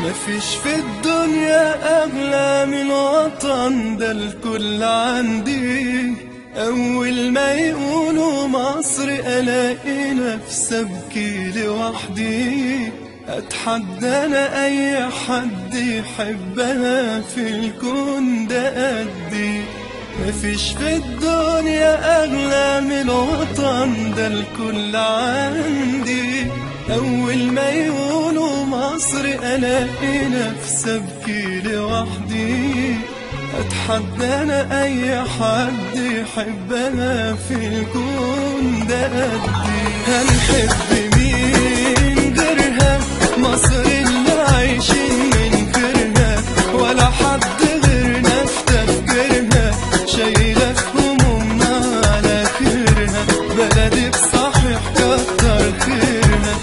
مفيش في الدنيا أغلى من وطن ده الكل عندي أول ما يقولوا مصر ألاقي نفسي أبكي لوحدي أتحدى أنا أي حد يحبها في الكون ده قدي مفيش في الدنيا أغلى من الوطن ده الكل عندي أول ما يقولوا مصر ألاقي نفسي أبكي لوحدي أتحدى أنا أي حد يحبها في الكون ده قدي هنحب مين غيرها مصر اللي عايشين من غيرها ولا حد غيرنا في تفكيرها شايلة في همومنا على خيرها بلدي بصحيح كتر خيرها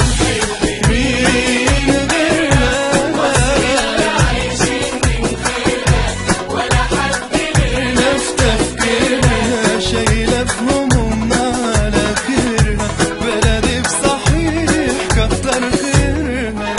مين غيرها غيرنا في تفكيرها شايلة في همومنا على خيرها بلدي بصحيح كتر خيرها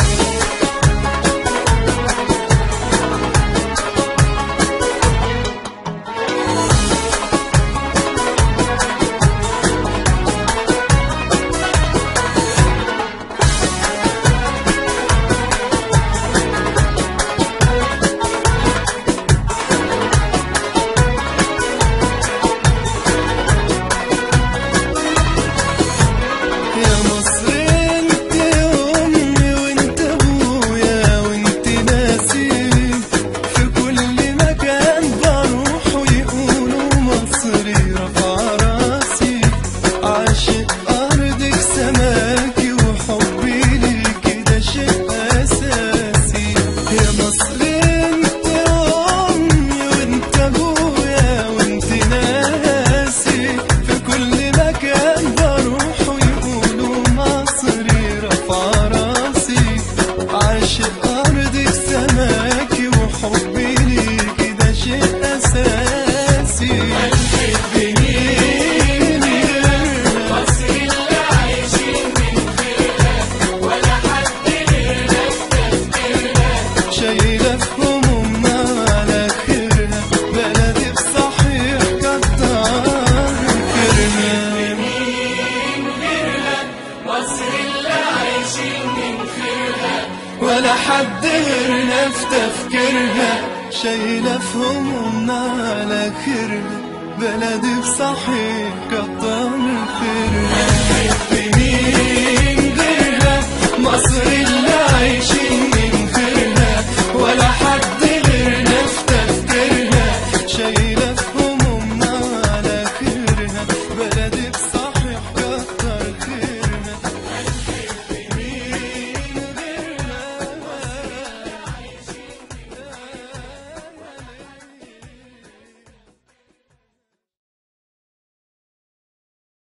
يا مصر انت امي وانت ابويا وانت ناسي في كل مكان بروح ويقولوا مصري رفع راسي عاشق ارضك سماكي وحبي ليكي ده شيء اساسي يا مصر انت امي وانت ابويا وانت ناسي في كل مكان بروح ويقولوا مصري رفع راسي عاشق أرضك سماكي وحبي ليكي ده شيء أساسي شايلة في همومنا على خيرها بلدي بصحيح كتر خيرها ولا حد غيرنا في تفكيرها شايلة في همومنا على خيرها بلدي بصحيح كتر خيرها مين غيرها مصر